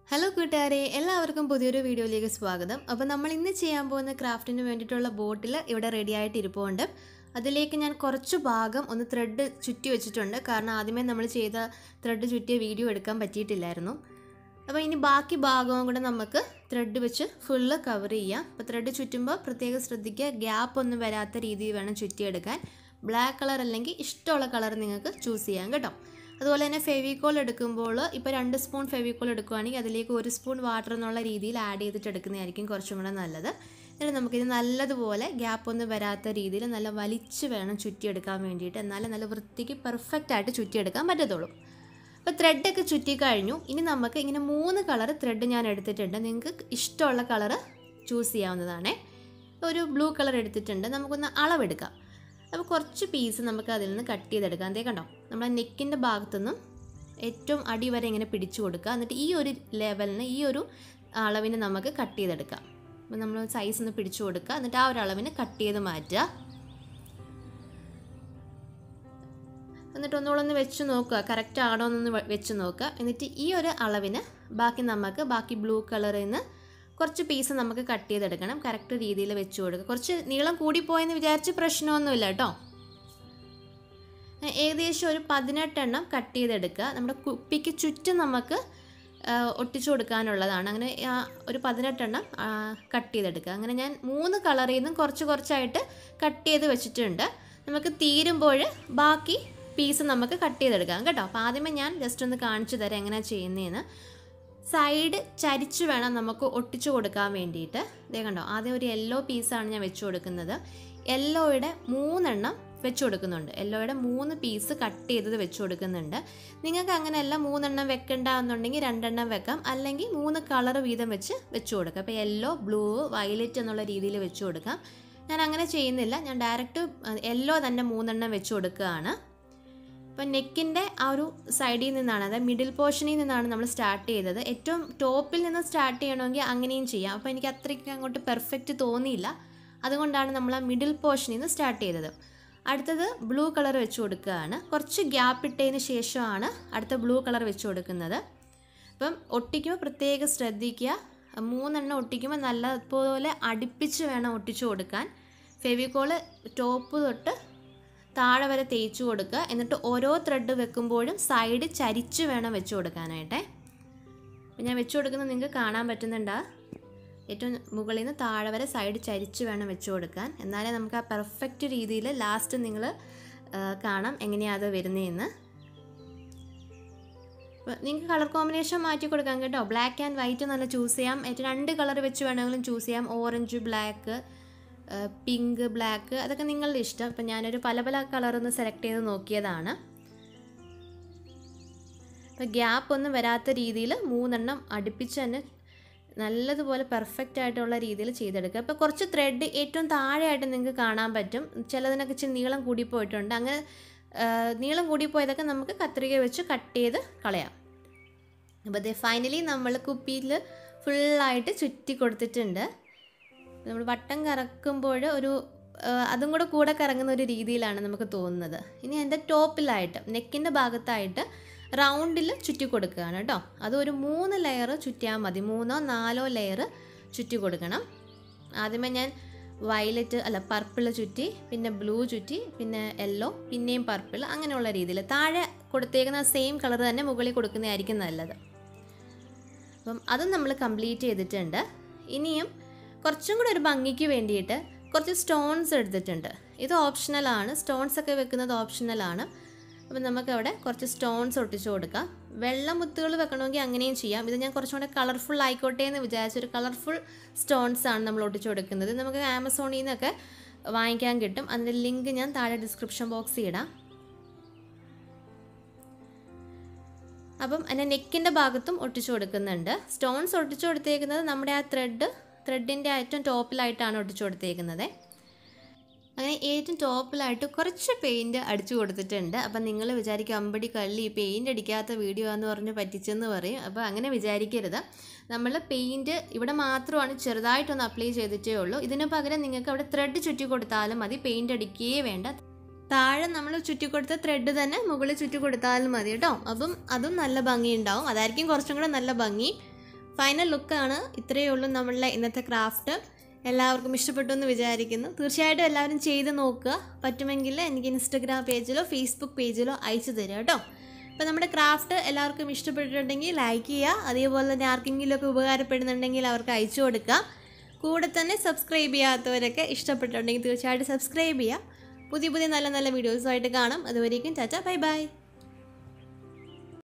hello കൂട്ടുകാരെ എല്ലാവർക്കും പുതിയൊരു വീഡിയോയിലേക്ക് സ്വാഗതം അപ്പോൾ നമ്മൾ ഇന്ന് ചെയ്യാൻ പോകുന്ന ക്രാഫ്റ്റിന് വേണ്ടിയിട്ടുള്ള ബോട്ടിൽ ഇവിടെ റെഡി ആയിട്ട് ഇരിപ്പുണ്ട് അതിലേക്ക് ഞാൻ കുറച്ച് ഭാഗം ഒന്ന് ത്രെഡ് ചുറ്റി വെച്ചിട്ടുണ്ട് കാരണം ആദ്യമേ നമ്മൾ ചെയ്ത ത്രെഡ് ചുറ്റിയ വീഡിയോ എടുക്കാൻ പറ്റിയിട്ടില്ലായിരുന്നു അപ്പോൾ ഇനി ബാക്കി ഭാഗവും കൂടെ നമുക്ക് ത്രെഡ് വെച്ച് ഫുള്ള് കവർ ചെയ്യാം അപ്പോൾ ത്രെഡ് ചുറ്റുമ്പോൾ പ്രത്യേകം ശ്രദ്ധിക്കുക ഗ്യാപ്പ് ഒന്നും വരാത്ത രീതിയിൽ വേണം ചുറ്റിയെടുക്കാൻ ബ്ലാക്ക് കളർ അല്ലെങ്കിൽ ഇഷ്ടമുള്ള കളർ നിങ്ങൾക്ക് ചൂസ് ചെയ്യാം കേട്ടോ അതുപോലെ തന്നെ ഫെവിക്കോൾ എടുക്കുമ്പോൾ ഇപ്പോൾ രണ്ട് സ്പൂൺ ഫെവിക്കോൾ എടുക്കുകയാണെങ്കിൽ അതിലേക്ക് ഒരു സ്പൂൺ വാട്ടർ എന്നുള്ള രീതിയിൽ ആഡ് ചെയ്തിട്ട് എടുക്കുന്നതായിരിക്കും കുറച്ചും കൂടെ നല്ലത് എന്നിട്ട് നമുക്കിത് നല്ലതുപോലെ ഗ്യാപ്പ് ഒന്നും വരാത്ത രീതിയിൽ നല്ല വലിച്ച് വേണം ചുറ്റിയെടുക്കാൻ വേണ്ടിയിട്ട് എന്നാലും നല്ല വൃത്തിക്ക് പെർഫെക്റ്റ് ആയിട്ട് ചുറ്റിയെടുക്കാൻ പറ്റത്തുള്ളൂ അപ്പോൾ ത്രെഡൊക്കെ ചുറ്റി കഴിഞ്ഞു ഇനി നമുക്ക് ഇങ്ങനെ മൂന്ന് കളർ ത്രെഡ് ഞാൻ എടുത്തിട്ടുണ്ട് നിങ്ങൾക്ക് ഇഷ്ടമുള്ള കളറ് ചൂസ് ചെയ്യാവുന്നതാണേ ഒരു ബ്ലൂ കളർ എടുത്തിട്ടുണ്ട് നമുക്കൊന്ന് അളവെടുക്കാം അപ്പോൾ കുറച്ച് പീസ് നമുക്ക് അതിൽ നിന്ന് കട്ട് ചെയ്തെടുക്കാം അതേ കണ്ടോ നമ്മുടെ നെക്കിൻ്റെ ഭാഗത്തുനിന്നും ഏറ്റവും അടി വരെ ഇങ്ങനെ പിടിച്ചു കൊടുക്കുക എന്നിട്ട് ഈ ഒരു ലെവലിന് ഈ ഒരു അളവിന് നമുക്ക് കട്ട് ചെയ്തെടുക്കാം അപ്പോൾ നമ്മൾ സൈസ് ഒന്ന് പിടിച്ചു കൊടുക്കുക എന്നിട്ട് ആ ഒരു അളവിന് കട്ട് ചെയ്ത് മാറ്റുക എന്നിട്ട് ഒന്നുകൂടെ ഒന്ന് വെച്ച് നോക്കുക കറക്റ്റ് ആണോ എന്നൊന്ന് വെ- വെച്ച് നോക്കുക എന്നിട്ട് ഈ ഒരു അളവിന് ബാക്കി നമുക്ക് ബാക്കി ബ്ലൂ കളറിൽ നിന്ന് കുറച്ച് പീസ് നമുക്ക് കട്ട് ചെയ്തെടുക്കണം കറക്റ്റ് രീതിയിൽ വെച്ച് കൊടുക്കുക കുറച്ച് നീളം കൂടിപ്പോയെന്ന് വിചാരിച്ച് പ്രശ്നമൊന്നുമില്ല കേട്ടോ ഏകദേശം ഒരു പതിനെട്ടെണ്ണം കട്ട് ചെയ്തെടുക്കുക നമ്മുടെ കുപ്പിക്ക് ചുറ്റും നമുക്ക് ആ, ഒട്ടിച്ചു കൊടുക്കാനുള്ളതാണ് അങ്ങനെ ആ, ഒരു പതിനെട്ടെണ്ണം കട്ട് ചെയ്തെടുക്കുക അങ്ങനെ ഞാൻ മൂന്ന് കളറിൽ നിന്നും കുറച്ച് കുറച്ചായിട്ട് കട്ട് ചെയ്ത് വെച്ചിട്ടുണ്ട് നമുക്ക് തീരുമ്പോൾ ബാക്കി പീസ് നമുക്ക് കട്ട് ചെയ്തെടുക്കാം കേട്ടോ അപ്പോൾ ആദ്യമേ ഞാൻ ജസ്റ്റ് ഒന്ന് കാണിച്ചു തരാം എങ്ങനെയാണ് ചെയ്യുന്നതെന്ന് സൈഡ് ചരിച്ച് വേണം നമുക്ക് ഒട്ടിച്ചു കൊടുക്കാൻ വേണ്ടിയിട്ട് ഇതേ കണ്ടോ ആദ്യം ഒരു യെല്ലോ പീസാണ് ഞാൻ വെച്ച് കൊടുക്കുന്നത് യെല്ലോയുടെ മൂന്നെണ്ണം വെച്ച് കൊടുക്കുന്നുണ്ട് യെല്ലോയുടെ മൂന്ന് പീസ് കട്ട് ചെയ്തത് വെച്ച് കൊടുക്കുന്നുണ്ട് നിങ്ങൾക്ക് അങ്ങനെയല്ല മൂന്നെണ്ണം വെക്കണ്ട എന്നുണ്ടെങ്കിൽ രണ്ടെണ്ണം വെക്കാം അല്ലെങ്കിൽ മൂന്ന് കളർ വീതം വെച്ച് വെച്ച് കൊടുക്കാം അപ്പോൾ യെല്ലോ ബ്ലൂ വയലറ്റ് എന്നുള്ള രീതിയിൽ വെച്ച് കൊടുക്കാം ഞാൻ അങ്ങനെ ചെയ്യുന്നില്ല ഞാൻ ഡയറക്റ്റ് യെല്ലോ തന്നെ മൂന്നെണ്ണം വെച്ച് കൊടുക്കുകയാണ് അപ്പം നെക്കിൻ്റെ ആ ഒരു സൈഡിൽ നിന്നാണ് അതായത് മിഡിൽ പോർഷനിൽ നിന്നാണ് നമ്മൾ സ്റ്റാർട്ട് ചെയ്തത് ഏറ്റവും ടോപ്പിൽ നിന്ന് സ്റ്റാർട്ട് ചെയ്യണമെങ്കിൽ അങ്ങനെയും ചെയ്യാം അപ്പോൾ എനിക്ക് അത്രയ്ക്ക് അങ്ങോട്ട് പെർഫെക്റ്റ് തോന്നിയില്ല അതുകൊണ്ടാണ് നമ്മൾ ആ മിഡിൽ പോർഷനിൽ നിന്ന് സ്റ്റാർട്ട് ചെയ്തത് അടുത്തത് ബ്ലൂ കളർ വെച്ച് കൊടുക്കുകയാണ് കുറച്ച് ഗ്യാപ്പ് ഇട്ടതിന് ശേഷമാണ് അടുത്ത ബ്ലൂ കളർ വെച്ച് കൊടുക്കുന്നത് അപ്പം ഒട്ടിക്കുമ്പോൾ പ്രത്യേകം ശ്രദ്ധിക്കുക മൂന്നെണ്ണം ഒട്ടിക്കുമ്പോൾ നല്ലതുപോലെ അടുപ്പിച്ച് വേണം ഒട്ടിച്ചു കൊടുക്കാൻ ഫെവിക്കോള് ടോപ്പ് തൊട്ട് താഴെ വരെ തേച്ച് കൊടുക്കുക എന്നിട്ട് ഓരോ ത്രെഡ് വെക്കുമ്പോഴും സൈഡ് ചരിച്ച് വേണം വെച്ച് കൊടുക്കാനായിട്ടേ അപ്പം ഞാൻ വെച്ച് കൊടുക്കുന്നത് നിങ്ങൾക്ക് കാണാൻ പറ്റുന്നുണ്ടാ ഏറ്റവും മുകളിൽ നിന്ന് താഴെ വരെ സൈഡ് ചരിച്ച് വേണം വെച്ച് കൊടുക്കാൻ എന്നാലേ നമുക്ക് ആ പെർഫെക്റ്റ് രീതിയിൽ ലാസ്റ്റ് നിങ്ങൾ കാണാം എങ്ങനെയാണ് അത് വരുന്നതെന്ന് നിങ്ങൾക്ക് കളർ കോമ്പിനേഷൻ മാറ്റി കൊടുക്കാം കേട്ടോ ബ്ലാക്ക് ആൻഡ് വൈറ്റ് നല്ല ചൂസ് ചെയ്യാം ഏറ്റവും രണ്ട് കളർ വെച്ച് വേണമെങ്കിലും ചൂസ് ചെയ്യാം ഓറഞ്ച് ബ്ലാക്ക് പിങ്ക് ബ്ലാക്ക് അതൊക്കെ നിങ്ങളുടെ ഇഷ്ടം ഇപ്പം ഞാനൊരു പല പല കളറൊന്ന് സെലക്ട് ചെയ്ത് നോക്കിയതാണ് അപ്പോൾ ഗ്യാപ്പ് ഒന്നും വരാത്ത രീതിയിൽ മൂന്നെണ്ണം അടുപ്പിച്ച് തന്നെ നല്ലതുപോലെ പെർഫെക്റ്റ് ആയിട്ടുള്ള രീതിയിൽ ചെയ്തെടുക്കുക ഇപ്പോൾ കുറച്ച് ത്രെഡ് ഏറ്റവും താഴെയായിട്ട് നിങ്ങൾക്ക് കാണാൻ പറ്റും ചിലതിനൊക്കെ ഇച്ചിരി നീളം കൂടിപ്പോയിട്ടുണ്ട് അങ്ങനെ ആ, നീളം കൂടിപ്പോയതൊക്കെ നമുക്ക് കത്രിക വെച്ച് കട്ട് ചെയ്ത് കളയാം അപ്പോൾ അത് ഫൈനലി നമ്മൾ കുപ്പിയിൽ ഫുള്ളായിട്ട് ചുറ്റി കൊടുത്തിട്ടുണ്ട് നമ്മൾ വട്ടം കറക്കുമ്പോൾ ഒരു ആ, അതും കൂടെ കൂടെ കറങ്ങുന്ന ഒരു രീതിയിലാണ് നമുക്ക് തോന്നുന്നത് ഇനി എൻ്റെ ടോപ്പിലായിട്ട് നെക്കിൻ്റെ ഭാഗത്തായിട്ട് റൗണ്ടിൽ ചുറ്റി കൊടുക്കുകയാണ് കേട്ടോ അത് ഒരു മൂന്ന് ലെയർ ചുറ്റിയാൽ മതി മൂന്നോ നാലോ ലെയർ ചുറ്റി കൊടുക്കണം ആദ്യമേ ഞാൻ വയലറ്റ് അല്ല പർപ്പിൾ ചുറ്റി പിന്നെ ബ്ലൂ ചുറ്റി പിന്നെ യെല്ലോ പിന്നെയും പർപ്പിൾ അങ്ങനെയുള്ള രീതിയിൽ താഴെ കൊടുത്തേക്കുന്ന സെയിം കളർ തന്നെ മുകളിൽ കൊടുക്കുന്നതായിരിക്കും നല്ലത് അപ്പം അതും നമ്മൾ കംപ്ലീറ്റ് ചെയ്തിട്ടുണ്ട് ഇനിയും കുറച്ചും കൂടെ ഒരു ഭംഗിക്ക് വേണ്ടിയിട്ട് കുറച്ച് സ്റ്റോൺസ് എടുത്തിട്ടുണ്ട് ഇത് ഓപ്ഷണലാണ് സ്റ്റോൺസ് ഒക്കെ വെക്കുന്നത് ഓപ്ഷണലാണ് അപ്പം നമുക്ക് അവിടെ കുറച്ച് സ്റ്റോൺസ് ഒട്ടിച്ചു കൊടുക്കാം വെള്ളമുത്തുകൾ വെക്കണമെങ്കിൽ അങ്ങനെയും ചെയ്യാം ഇത് ഞാൻ കുറച്ചും കൂടെ കളർഫുൾ ആയിക്കോട്ടെ എന്ന് വിചാരിച്ചൊരു കളർഫുൾ സ്റ്റോൺസ് ആണ് നമ്മൾ ഒട്ടിച്ചു കൊടുക്കുന്നത് ഇത് നമുക്ക് ആമസോണിൽ നിന്നൊക്കെ വാങ്ങിക്കാൻ കിട്ടും അതിൻ്റെ ലിങ്ക് ഞാൻ താഴെ ഡിസ്ക്രിപ്ഷൻ ബോക്സിൽ ഇടാം അപ്പം എൻ്റെ നെക്കിൻ്റെ ഭാഗത്തും ഒട്ടിച്ചു കൊടുക്കുന്നുണ്ട് സ്റ്റോൺസ് ഒട്ടിച്ചു കൊടുത്തേക്കുന്നത് നമ്മുടെ ആ ത്രെഡ് ത്രെഡിൻ്റെ ഏറ്റവും ടോപ്പിലായിട്ടാണ് ഒട്ടിച്ചു കൊടുത്തേക്കുന്നത് അങ്ങനെ ഏറ്റവും ടോപ്പിലായിട്ട് കുറച്ച് പെയിൻറ്റ് അടിച്ചു കൊടുത്തിട്ടുണ്ട് അപ്പം നിങ്ങൾ വിചാരിക്കും അമ്പടി കള്ളി പെയിൻറ്റ് അടിക്കാത്ത വീഡിയോ എന്ന് പറഞ്ഞ് പറ്റിച്ചെന്ന് പറയും അപ്പോൾ അങ്ങനെ വിചാരിക്കരുത് നമ്മൾ പെയിൻറ്റ് ഇവിടെ മാത്രമാണ് ചെറുതായിട്ടൊന്ന് അപ്ലൈ ചെയ്തിട്ടേ ഉള്ളൂ ഇതിന് പകരം നിങ്ങൾക്ക് അവിടെ ത്രെഡ് ചുറ്റി കൊടുത്താലും മതി പെയിൻറ്റ് അടിക്കുകയേ വേണ്ട താഴെ നമ്മൾ ചുറ്റി കൊടുത്ത ത്രെഡ് തന്നെ മുകളിൽ ചുറ്റി കൊടുത്താലും മതി കേട്ടോ അപ്പം അതും നല്ല ഭംഗി ഉണ്ടാവും അതായിരിക്കും കുറച്ചും കൂടെ നല്ല ഭംഗി ഫൈനൽ ലുക്കാണ് ഇത്രയേ ഉള്ളൂ നമ്മളുടെ ഇന്നത്തെ ക്രാഫ്റ്റ് എല്ലാവർക്കും ഇഷ്ടപ്പെട്ടു എന്ന് വിചാരിക്കുന്നു തീർച്ചയായിട്ടും എല്ലാവരും ചെയ്ത് നോക്കുക പറ്റുമെങ്കിൽ എനിക്ക് ഇൻസ്റ്റഗ്രാം പേജിലോ ഫേസ്ബുക്ക് പേജിലോ അയച്ചു തരിക കേട്ടോ അപ്പോൾ നമ്മുടെ ക്രാഫ്റ്റ് എല്ലാവർക്കും ഇഷ്ടപ്പെട്ടിട്ടുണ്ടെങ്കിൽ ലൈക്ക് ചെയ്യുക അതേപോലെ തന്നെ ആർക്കെങ്കിലും ഒക്കെ ഉപകാരപ്പെടുന്നുണ്ടെങ്കിൽ അവർക്ക് അയച്ചു കൊടുക്കുക കൂടെ തന്നെ സബ്സ്ക്രൈബ് ചെയ്യാത്തവരൊക്കെ ഇഷ്ടപ്പെട്ടിട്ടുണ്ടെങ്കിൽ തീർച്ചയായിട്ടും സബ്സ്ക്രൈബ് ചെയ്യുക പുതിയ പുതിയ നല്ല നല്ല വീഡിയോസുമായിട്ട് കാണാം അതുവരേക്കും ചാച്ച ബൈ ബൈ